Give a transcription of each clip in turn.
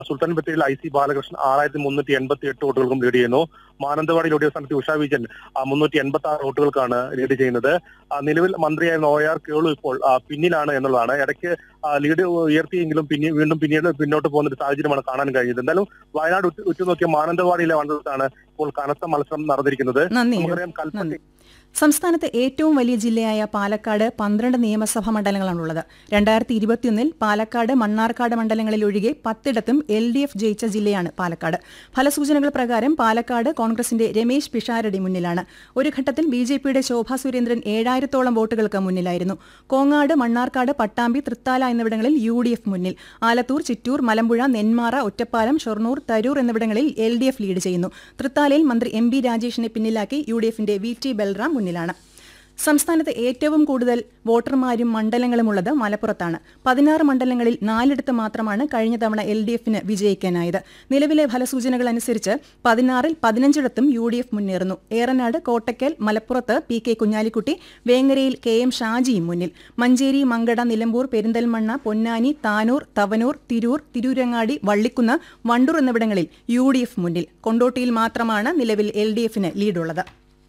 സുൽത്താൻ ബത്തേരിയിൽ I C Balakrishnan ആറായിരത്തി മുന്നൂറ്റി എൺപത്തി എട്ട് വോട്ടുകൾക്കും ലീഡ് ചെയ്യുന്നു മാനന്തവാടിയിൽ ഒടിയ സ്ഥാനത്ത് ഉഷാ വിജയൻ മുന്നൂറ്റി എൺപത്തി ആറ് വോട്ടുകൾക്കാണ് ലീഡ് ചെയ്യുന്നത് ആ, നിലവിൽ മന്ത്രിയായിരുന്ന ഒ ആർ കേളു ഇപ്പോൾ ആ, പിന്നിലാണ് എന്നുള്ളതാണ് ഇടയ്ക്ക് ആ, ലീഡ് ഉയർത്തിയെങ്കിലും പിന്നെ വീണ്ടും പിന്നീട് പിന്നോട്ട് പോകുന്ന ഒരു സാഹചര്യമാണ് കാണാൻ കഴിഞ്ഞത് എന്തായാലും വയനാട് ഉറ്റു- ഉറ്റുനോക്കിയ മാനന്തവാടിയിലെ മണ്ഡലത്താണ് ഇപ്പോൾ കനത്ത മത്സരം നടന്നിരിക്കുന്നത് നന്ദി നമുക്കറിയാം കൽപ്പറ്റ നന്ദി സംസ്ഥാനത്തെ ഏറ്റവും വലിയ ജില്ലയായ പാലക്കാട് പന്ത്രണ്ട് നിയമസഭാ മണ്ഡലങ്ങളാണുള്ളത് രണ്ടായിരത്തി ഇരുപത്തിയൊന്നിൽ പാലക്കാട് മണ്ണാർക്കാട് മണ്ഡലങ്ങളിൽ ഒഴികെ പത്തിടത്തും എൽ ഡി എഫ് ജയിച്ച ജില്ലയാണ് പാലക്കാട് ഫലസൂചനകൾ പ്രകാരം പാലക്കാട് കോൺഗ്രസിന്റെ രമേശ് പിഷാരടി മുന്നിലാണ് ഒരു ഘട്ടത്തിൽ ബി ജെ പിയുടെ ശോഭാ സുരേന്ദ്രൻ ഏഴായിരത്തോളം വോട്ടുകൾക്ക് മുന്നിലായിരുന്നു കോങ്ങാട് മണ്ണാർക്കാട് പട്ടാമ്പി തൃത്താല എന്നിവിടങ്ങളിൽ യു ഡി എഫ് മുന്നിൽ ആലത്തൂർ ചിറ്റൂർ മലമ്പുഴ നെന്മാറ ഒറ്റപ്പാലം ഷൊർണൂർ തരൂർ എന്നിവിടങ്ങളിൽ എൽ ഡി എഫ് ലീഡ് ചെയ്യുന്നു തൃത്താലയിൽ മന്ത്രി എം ബി രാജേഷിനെ പിന്നിലാക്കി യു ഡി എഫിന്റെ വി ടി ബൽറാം മുന്നിലാണ് സംസ്ഥാനത്ത് ഏറ്റവും കൂടുതൽ വോട്ടർമാരും മണ്ഡലങ്ങളുമുള്ളത് മലപ്പുറത്താണ് പതിനാറ് മണ്ഡലങ്ങളിൽ നാലിടത്ത് മാത്രമാണ് കഴിഞ്ഞ തവണ എൽ ഡി എഫിന് വിജയിക്കാനായത് നിലവിലെ ഫലസൂചനകൾ അനുസരിച്ച് പതിനാറിൽ പതിനഞ്ചിടത്തും യു ഡി എഫ് മുന്നേറുന്നു ഏറനാട് കോട്ടയ്ക്കൽ മലപ്പുറത്ത് പി കെ കുഞ്ഞാലിക്കുട്ടി വേങ്ങരയിൽ കെ എം ഷാജിയും മുന്നിൽ മഞ്ചേരി മങ്കട നിലമ്പൂർ പെരിന്തൽമണ്ണ പൊന്നാനി താനൂർ തവനൂർ തിരൂർ തിരൂരങ്ങാടി വള്ളിക്കുന്ന് വണ്ടൂർ എന്നിവിടങ്ങളിൽ യു ഡി എഫ് മുന്നിൽ കൊണ്ടോട്ടിയിൽ മാത്രമാണ് നിലവിൽ എൽ ഡി എഫിന് ലീഡുള്ളത്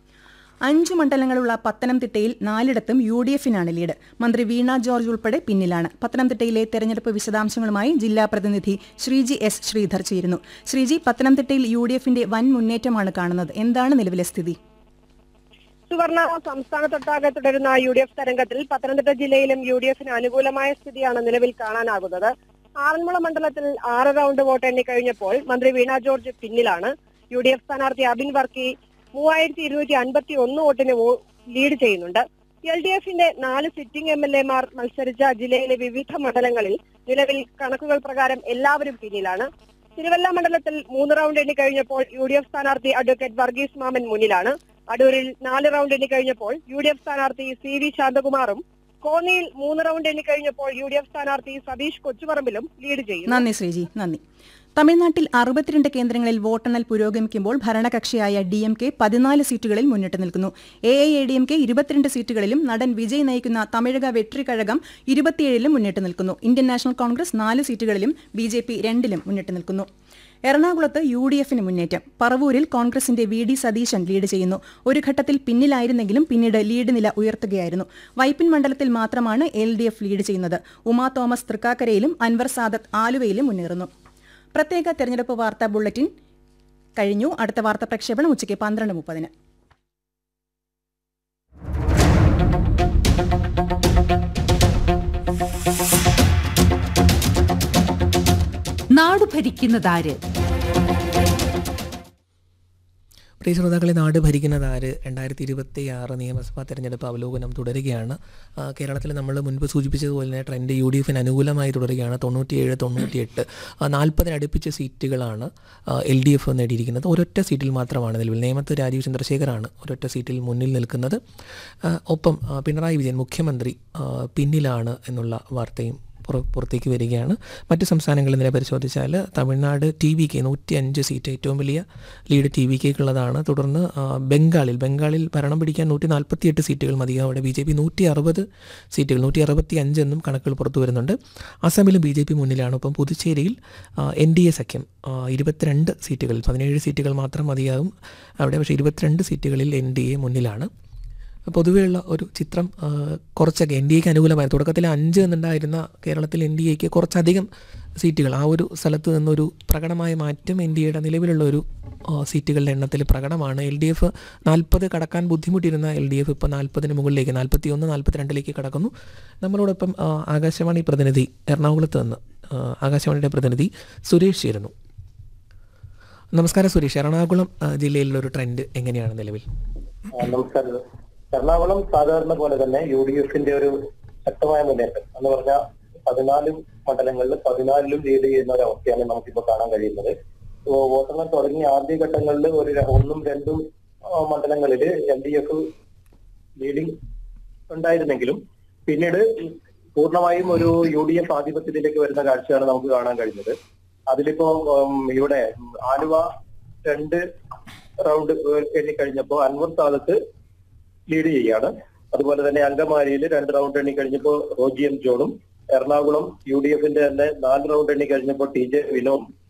അഞ്ചു മണ്ഡലങ്ങളുള്ള പത്തനംതിട്ടയിൽ നാലിടത്തും യു ഡി എഫിനാണ് ലീഡ് മന്ത്രി വീണ ജോർജ് ഉൾപ്പെടെ പിന്നിലാണ് പത്തനംതിട്ടയിലെ തെരഞ്ഞെടുപ്പ് വിശദാംശങ്ങളുമായി ജില്ലാ പ്രതിനിധി ശ്രീജി എസ് ശ്രീധർ ചേരുന്നു ശ്രീജി പത്തനംതിട്ടയിൽ യു ഡി എഫിന്റെ വൻ മുന്നേറ്റമാണ് കാണുന്നത് എന്താണ് നിലവിലെ സ്ഥിതി സുവർണ സംസ്ഥാനത്തൊട്ടാകെ തുടരുന്ന യു ഡി എഫ് തരംഗത്തിൽ പത്തനംതിട്ട ജില്ലയിലും യു ഡി എഫിന് അനുകൂലമായ സ്ഥിതിയാണ് നിലവിൽ കാണാനാകുന്നത് ആറന്മുള മണ്ഡലത്തിൽ ആറ് റൗണ്ട് വോട്ട് എണ്ണി കഴിഞ്ഞപ്പോൾ മന്ത്രി വീണ ജോർജ് പിന്നിലാണ് യു ഡി എഫ് സ്ഥാനാർത്ഥി അബിൻ വർക്കി മൂവായിരത്തി ഇരുന്നൂറ്റി അൻപത്തി ഒന്ന് വോട്ടിന് വോ- ലീഡ് ചെയ്യുന്നുണ്ട് എൽ ഡി എഫിന്റെ നാല് സിറ്റിംഗ് എം എൽ എമാർ മത്സരിച്ച ജില്ലയിലെ വിവിധ മണ്ഡലങ്ങളിൽ നിലവിൽ കണക്കുകൾ പ്രകാരം എല്ലാവരും പിന്നിലാണ് തിരുവല്ല മണ്ഡലത്തിൽ മൂന്ന് റൗണ്ട് എണ്ണി കഴിഞ്ഞപ്പോൾ യു ഡി എഫ് സ്ഥാനാർത്ഥി അഡ്വക്കേറ്റ് വർഗീസ് മാമൻ മുന്നിലാണ് അടൂരിൽ നാല് റൗണ്ട് എണ്ണി കഴിഞ്ഞപ്പോൾ യു ഡി എഫ് സ്ഥാനാർത്ഥി സി വി ശാന്തകുമാറും കോന്നിയിൽ മൂന്ന് റൗണ്ട് എണ്ണി കഴിഞ്ഞപ്പോൾ യു ഡി എഫ് സ്ഥാനാർത്ഥി സതീഷ് കൊച്ചുപറമ്പിലും ലീഡ് ചെയ്യുന്നു നന്ദി ശ്രീജി നന്ദി തമിഴ്നാട്ടിൽ അറുപത്തിരണ്ട് കേന്ദ്രങ്ങളിൽ വോട്ടെണ്ണൽ പുരോഗമിക്കുമ്പോൾ ഭരണകക്ഷിയായ ഡി എം കെ പതിനാല് സീറ്റുകളിൽ മുന്നിട്ട് നിൽക്കുന്നു A I A D M K ഇരുപത്തിരണ്ട് സീറ്റുകളിലും നടൻ വിജയ് നയിക്കുന്ന തമിഴക വെട്രി കഴകം ഇരുപത്തിയേഴിലും മുന്നിട്ട് നിൽക്കുന്നു ഇന്ത്യൻ നാഷണൽ കോൺഗ്രസ് നാല് സീറ്റുകളിലും ബി ജെ പി രണ്ടിലും മുന്നിട്ട് നിൽക്കുന്നു എറണാകുളത്ത് യു ഡി എഫിന് മുന്നേറ്റം പറവൂരിൽ കോൺഗ്രസിന്റെ വി ഡി സതീശൻ ലീഡ് ചെയ്യുന്നു ഒരു ഘട്ടത്തിൽ പിന്നിലായിരുന്നെങ്കിലും പിന്നീട് ലീഡ് നില ഉയർത്തുകയായിരുന്നു വൈപ്പിൻ മണ്ഡലത്തിൽ മാത്രമാണ് എൽ ഡി എഫ് ലീഡ് ചെയ്യുന്നത് ഉമാ തോമസ് തൃക്കാക്കരയിലും അൻവർ സാദത്ത് ആലുവയിലും മുന്നേറുന്നു പ്രത്യേക തെരഞ്ഞെടുപ്പ് വാർത്താ ബുള്ളറ്റിൻ കഴിഞ്ഞു അടുത്ത വാർത്താ പ്രക്ഷേപണം ഉച്ചയ്ക്ക് പന്ത്രണ്ട് മുപ്പതിന് നാട് ഭരിക്കുന്നതാര് പ്രിയ ശ്രോതാക്കളെ നാട് ഭരിക്കുന്നത് ആര് രണ്ടായിരത്തി ഇരുപത്തി ആറ് നിയമസഭാ തെരഞ്ഞെടുപ്പ് അവലോകനം തുടരുകയാണ് ആ, കേരളത്തിൽ നമ്മൾ മുൻപ് സൂചിപ്പിച്ചതുപോലെ തന്നെ ട്രെൻഡ് യു ഡി എഫിന് അനുകൂലമായി തുടരുകയാണ് തൊണ്ണൂറ്റിയേഴ് തൊണ്ണൂറ്റിയെട്ട് നാൽപ്പതിനടുപ്പിച്ച സീറ്റുകളാണ് എൽ ഡി എഫ് നേടിയിരിക്കുന്നത് ഒരൊറ്റ സീറ്റിൽ മാത്രമാണ് നിലവിൽ നേമത്ത് രാജീവ് ചന്ദ്രശേഖറാണ് ഒരൊറ്റ സീറ്റിൽ മുന്നിൽ നിൽക്കുന്നത് ആ, ഒപ്പം ആ, പിണറായി വിജയൻ മുഖ്യമന്ത്രി ആ, പിന്നിലാണ് എന്നുള്ള വാർത്തയും പുറ- പുറത്തേക്ക് വരികയാണ് മറ്റ് സംസ്ഥാനങ്ങളിൽ നില പരിശോധിച്ചാൽ തമിഴ്നാട് ടി വി കെ നൂറ്റി അഞ്ച് സീറ്റ് ഏറ്റവും വലിയ ലീഡ് ടി വി കെക്കുള്ളതാണ് തുടർന്ന് ആ, ബംഗാളിൽ ബംഗാളിൽ ഭരണം പിടിക്കാൻ നൂറ്റി നാൽപ്പത്തിയെട്ട് സീറ്റുകൾ മതിയാവും അവിടെ ബി ജെ പി നൂറ്റി അറുപത് സീറ്റുകൾ നൂറ്റി അറുപത്തി അഞ്ച് എന്നും കണക്കുകൾ പുറത്തു വരുന്നുണ്ട് അസമിലും ബി ജെ പി മുന്നിലാണ് ഒപ്പം പുതുച്ചേരിയിൽ എൻ ഡി എ സഖ്യം ആ, ഇരുപത്തിരണ്ട് സീറ്റുകളിൽ പതിനേഴ് സീറ്റുകൾ മാത്രം മതിയാകും അവിടെ പക്ഷേ ഇരുപത്തിരണ്ട് സീറ്റുകളിൽ എൻ ഡി എ മുന്നിലാണ് പൊതുവെയുള്ള ഒരു ചിത്രം ആ, കുറച്ചൊക്കെ എൻ ഡി എക്ക് അനുകൂലമായ തുടക്കത്തിൽ അഞ്ച് എന്നുണ്ടായിരുന്ന കേരളത്തിൽ എൻ ഡി എക്ക് കുറച്ചധികം സീറ്റുകൾ ആ ഒരു സ്ഥലത്ത് നിന്നൊരു പ്രകടമായ മാറ്റം എൻ ഡി എയുടെ നിലവിലുള്ള ഒരു ആ, സീറ്റുകളുടെ എണ്ണത്തിൽ പ്രകടമാണ് എൽ ഡി എഫ് നാൽപ്പത് കടക്കാൻ ബുദ്ധിമുട്ടിയിരുന്ന എൽ ഡി എഫ് ഇപ്പോൾ നാൽപ്പതിന് മുകളിലേക്ക് നാൽപ്പത്തി ഒന്ന് നാൽപ്പത്തിരണ്ടിലേക്ക് കടക്കുന്നു നമ്മളോടൊപ്പം ആ, ആകാശവാണി പ്രതിനിധി എറണാകുളത്ത് നിന്ന് ആ, ആകാശവാണിയുടെ പ്രതിനിധി സുരേഷ് ചേരുന്നു നമസ്കാരം സുരേഷ് എറണാകുളം ആ, ജില്ലയിലുള്ള ഒരു ട്രെൻഡ് എങ്ങനെയാണ് നിലവിൽ ആ, നമസ്കാരം എറണാകുളം സാധാരണ പോലെ തന്നെ യു ഡി എഫിന്റെ ഒരു ശക്തമായ മുന്നേറ്റം എന്ന് പറഞ്ഞാൽ പതിനാല് മണ്ഡലങ്ങളിൽ പതിനാലിലും ലീഡ് ചെയ്യുന്ന ഒരു അവസ്ഥയാണ് നമുക്കിപ്പോ കാണാൻ കഴിയുന്നത് ഓ, വോട്ടെണ്ണം തുടങ്ങിയ ആദ്യഘട്ടങ്ങളിൽ ഒരു ര- ഒന്നും രണ്ടും ആ, മണ്ഡലങ്ങളിൽ എൽ ഡി എഫ് ലീഡിംഗ് ഉണ്ടായിരുന്നെങ്കിലും പിന്നീട് പൂർണ്ണമായും ഒരു യു ഡി എഫ് ആധിപത്യത്തിലേക്ക് വരുന്ന കാഴ്ചയാണ് നമുക്ക് കാണാൻ കഴിഞ്ഞത് അതിലിപ്പോ ഉം, ഇവിടെ ആലുവ രണ്ട് റൗണ്ട് എണ്ണി കഴിഞ്ഞപ്പോ അൻവർ സാദത്ത് ലീഡ് ചെയ്യാണ് അതുപോലെ തന്നെ അങ്കമാലിയിൽ രണ്ട് റൗണ്ട് എണ്ണി കഴിഞ്ഞപ്പോ റോജി എം ജോണും എറണാകുളം യു ഡി എഫിന്റെ തന്നെ നാല് റൗണ്ട് എണ്ണി കഴിഞ്ഞപ്പോൾ ടി ജെ വിനോദ്